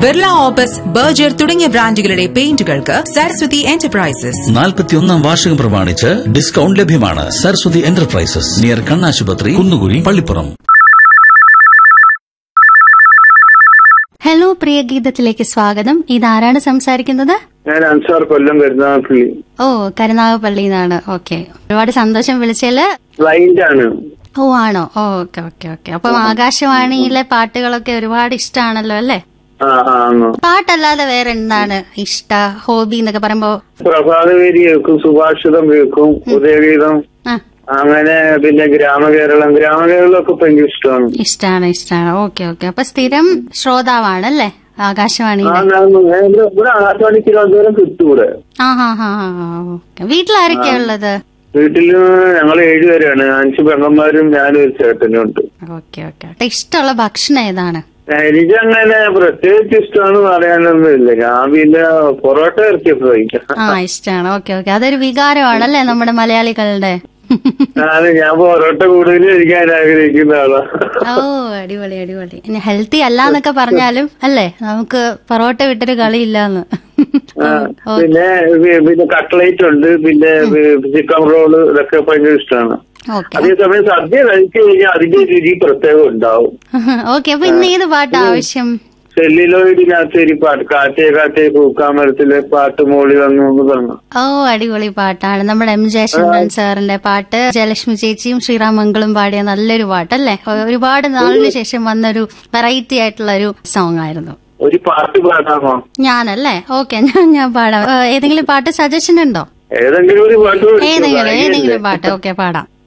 Birla opus Berger തുടങ്ങിയ ബ്രാൻഡുകളുടെ പെയിന്റുകൾക്ക് Saraswati enterprises നാൽപ്പത്തിയൊന്നാം വാർഷികം പ്രമാണിച്ച് ഡിസ്കൗണ്ട് ലഭ്യമാണ് സരസ്വതി എന്റർപ്രൈസസ് നിയർ കണ്ണാശുപത്രി കുന്നുകുഴി പള്ളിപ്പുറം ഹലോ പ്രിയ ഗീതത്തിലേക്ക് സ്വാഗതം ഇതാരാണ് സംസാരിക്കുന്നത് ഞാൻ അൻസാർ കൊല്ലം കരുനാഗപ്പള്ളി ഓ കരുനാഗപ്പള്ളിയിൽ നിന്നാണ് ഓക്കെ ഒരുപാട് സന്തോഷം വിളിച്ചതില് ക്ലൈന്റ് ആണ് ഓ ആണോ ഓക്കെ ഓക്കെ ഓക്കെ അപ്പം ആകാശവാണിയിലെ പാട്ടുകളൊക്കെ ഒരുപാട് ഇഷ്ടമാണല്ലോ അല്ലേ ആ ആ ആണോ പാട്ടല്ലാതെ വേറെ എന്താണ് ഇഷ്ട ഹോബി എന്നൊക്കെ പറയുമ്പോ പ്രഭാതവേരി കേൾക്കും സുഭാഷിതം കേൾക്കും ഉദയഗീതം ആ അങ്ങനെ പിന്നെ ഗ്രാമകേരളം ഗ്രാമകേരളം ഒക്കെ ഭയങ്കര ഇഷ്ടമാണ് ഇഷ്ടാണ് ഇഷ്ടാണ് ഓക്കെ ഓക്കെ അപ്പൊ സ്ഥിരം ശ്രോതാവാണല്ലേ ആ ആകാശവാണിയിലെ ഞാൻ ഇവിടെ ഇവിടെ ആകാശവാണി തിരുവനന്തപുരം കിട്ടൂടെ ആ ഹാ ഹാ ഹാ ഓക്കെ വീട്ടിലാരൊക്കെയാ ഉള്ളത് വീട്ടില് ഞങ്ങൾ ഏഴുപേരാണ് അഞ്ച് പെങ്ങന്മാരും ഞാനും ഒരു ചേട്ടനും ഉണ്ട് ഓക്കെ ഓക്കെ ഇഷ്ടമുള്ള ഭക്ഷണം ഏതാണ് എനിക്കങ്ങനെ പ്രത്യേകിച്ച് ഇഷ്ടമാണ് പറയാനൊന്നുമില്ല ഞാൻ പിന്നെ പൊറോട്ട ഇറക്കിയൊക്കെ കഴിക്കാം ആ ഇഷ്ടമാണ് ഓക്കെ ഓക്കെ അതൊരു വികാരമാണല്ലേ നമ്മുടെ മലയാളികളുടെ അത് ഞാൻ പൊറോട്ട കൂടുതൽ കഴിക്കാൻ ആഗ്രഹിക്കുന്ന ആളാ ഓ അടിപൊളി അടിപൊളി ഇനി ഹെൽത്തി അല്ല എന്നൊക്കെ പറഞ്ഞാലും അല്ലേ നമുക്ക് പൊറോട്ട വിട്ടൊരു കളിയില്ലാന്ന് ആ, പിന്നെ വി- പിന്നെ കട്ട്ലേറ്റ് ഉണ്ട് പിന്നെ ചിക്കൻ റോള് ഇതൊക്കെ ഭയങ്കര ഇഷ്ടമാണ് ഓക്കെ അതേസമയം സദ്യ കഴിച്ചു കഴിഞ്ഞാൽ അതിന്റെ രുചി പ്രത്യേകം ഉണ്ടാവും ഓക്കെ അപ്പൊ ഇന്ന് ഏത് പാട്ടാ ആവശ്യം സെല്ലിലോയിഡിനകത്ത് ഒരു പാട്ട് കാറ്റേ കാറ്റേ പൂക്കാമരത്തിലെ പാട്ട് മോളി വന്നു എന്ന് പറഞ്ഞു ഓ അടിപൊളി പാട്ടാണ് നമ്മുടെ എം ജയചന്ദ്രൻ സാറിന്റെ പാട്ട് ജയലക്ഷ്മി ചേച്ചിയും ശ്രീറാമംഗളും പാടിയ നല്ലൊരു പാട്ടല്ലേ ഒ- ഒരുപാട് നാളിന് ശേഷം വന്നൊരു വെറൈറ്റി ആയിട്ടുള്ള ഒരു സോങ് ആയിരുന്നു ഒരു പാട്ട് പാടാമോ ഞാനല്ലേ ഓക്കെ ഞാൻ ഞാൻ പാടാം ഏ, ഏതെങ്കിലും പാട്ട് സജഷൻ ഉണ്ടോ ഏതെങ്കിലും ഒരു പാട്ട് പഠിച്ചോ, ഏതെങ്കിലും ഭാഗ്യമല്ലേ? ഏതെങ്കിലും പാട്ട് ഓക്കെ പാടാം